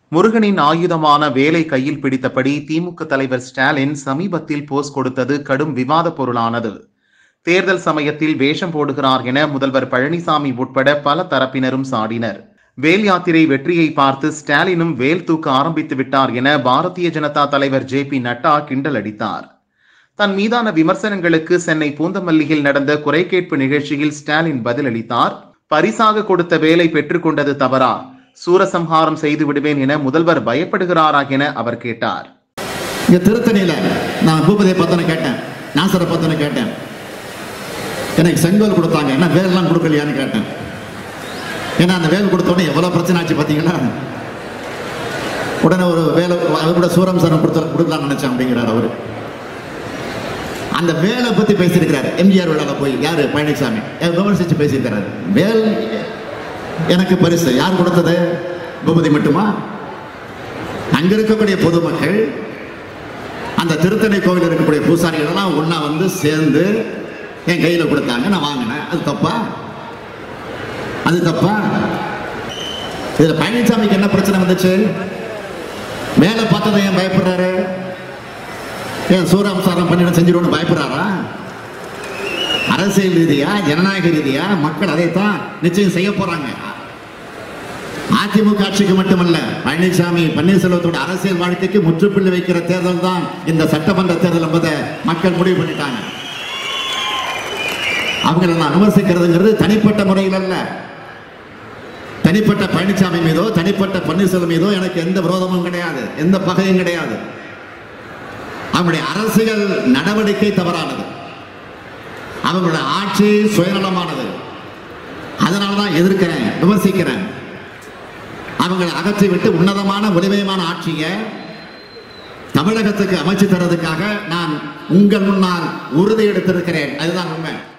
முருகனின் ஆயுதமான வேலை கையில் பிடித்தபடி திமுக தலைவர் ஸ்டாலின் சமீபத்தில் போஸ் கொடுத்தது கடும் விவாத பொருளானது தேர்தல் சமயத்தில் வேஷம் போடுகிறார் என முதல்வர் பழனிசாமி உட்பட பல தரப்பினரும் சாடினர் வேல் யாத்திரை வெற்றியை பார்த்து ஸ்டாலினும் வேல் தூக்க ஆரம்பித்து விட்டார் என பாரதிய ஜனதா தலைவர் ஜே பி நட்டா கிண்டல் அடித்தார் தன் மீதான விமர்சனங்களுக்கு சென்னை பூந்தமல்லியில் நடந்த குறை கேட்பு நிகழ்ச்சியில் ஸ்டாலின் பதிலளித்தார் பரிசாக கொடுத்த வேலை பெற்றுக்கொண்டது தவறா சூரசம்ஹாரம் செய்து விடுவேன் என முதல்வர் பயப்படுகிறாரா என அவர் கேட்டார் இங்க திருத்தணியில நான் பூபதியை பார்த்தோன்னு கேட்டேன் நாசரை பார்த்தோன்னு கேட்டேன் எனக்கு செங்கோல் கொடுத்தாங்க என்ன வேலெல்லாம் கொடுக்கலையான்னு கேட்டேன் ஏன்னா அந்த வேல் கொடுத்தோடனே எவ்வளவு பிரச்சனை ஆச்சு பார்த்தீங்களா உடனே ஒரு வேலை அது கூட சூரம் சரம் கொடுத்து கொடுக்கலாம்னு நினைச்சேன் அப்படிங்கிறார் அவரு அந்த வேலை பத்தி பேசியிருக்கிறார் எம்ஜிஆர் விழால போய் யாரு பழனிசாமி அஹ் விமர்சிச்சு பேசியிருக்கிறாரு வேல் எனக்கு பரிசு யார் கொடுத்தது பூபதி மட்டுமா அங்க இருக்கக்கூடிய பொதுமக்கள் அந்த திருத்தணி கோவில் இருக்கக்கூடிய பூசாரிகள் எல்லாம் ஒண்ணா வந்து சேர்ந்து என் கையில கொடுத்தாங்க நான் வாங்கினேன் அது தப்பா அது தப்பா இதுல பழனிசாமிக்கு என்ன பிரச்சனை வந்துச்சு வேலை பார்த்ததை ஏன் பயப்படுறாரு ஏன் சூராம்சாரம் பண்ணிட செஞ்சிடுவோம்னு பயப்படுறாரா அரசியல் ரீதியா ஜனநாயக ரீதியா மக்கள் அதைத்தான் நிச்சயம் செய்ய போறாங்க அதிமுக ஆட்சிக்கு மட்டுமல்ல பழனிசாமி பன்னீர்செல்வத்தோட அரசியல் வாழ்க்கைக்கு முற்றுப்புள்ளி வைக்கிற தேர்தல் தான் இந்த சட்டமன்ற தேர்தல் என்பதை மக்கள் முடிவு பண்ணிட்டாங்க அவங்களை நான் விமர்சிக்கிறதுங்கிறது தனிப்பட்ட முறையில் அல்ல தனிப்பட்ட பழனிசாமி மீதோ தனிப்பட்ட பன்னீர்செல்வம் மீதோ எனக்கு எந்த விரோதமும் கிடையாது எந்த பகையும் கிடையாது அவங்களுடைய அரசியல் நடவடிக்கை தவறானது அவங்களுடைய ஆட்சி சுயநலமானது அதனால தான் எதிர்க்கிறேன் விமர்சிக்கிறேன் அவங்களை அகற்றி விட்டு உன்னதமான வலிமையமான ஆட்சியை தமிழகத்துக்கு அமைச்சு தரதுக்காக நான் உங்கள் முன்னால் உறுதி எடுத்திருக்கிறேன் அதுதான் உண்மை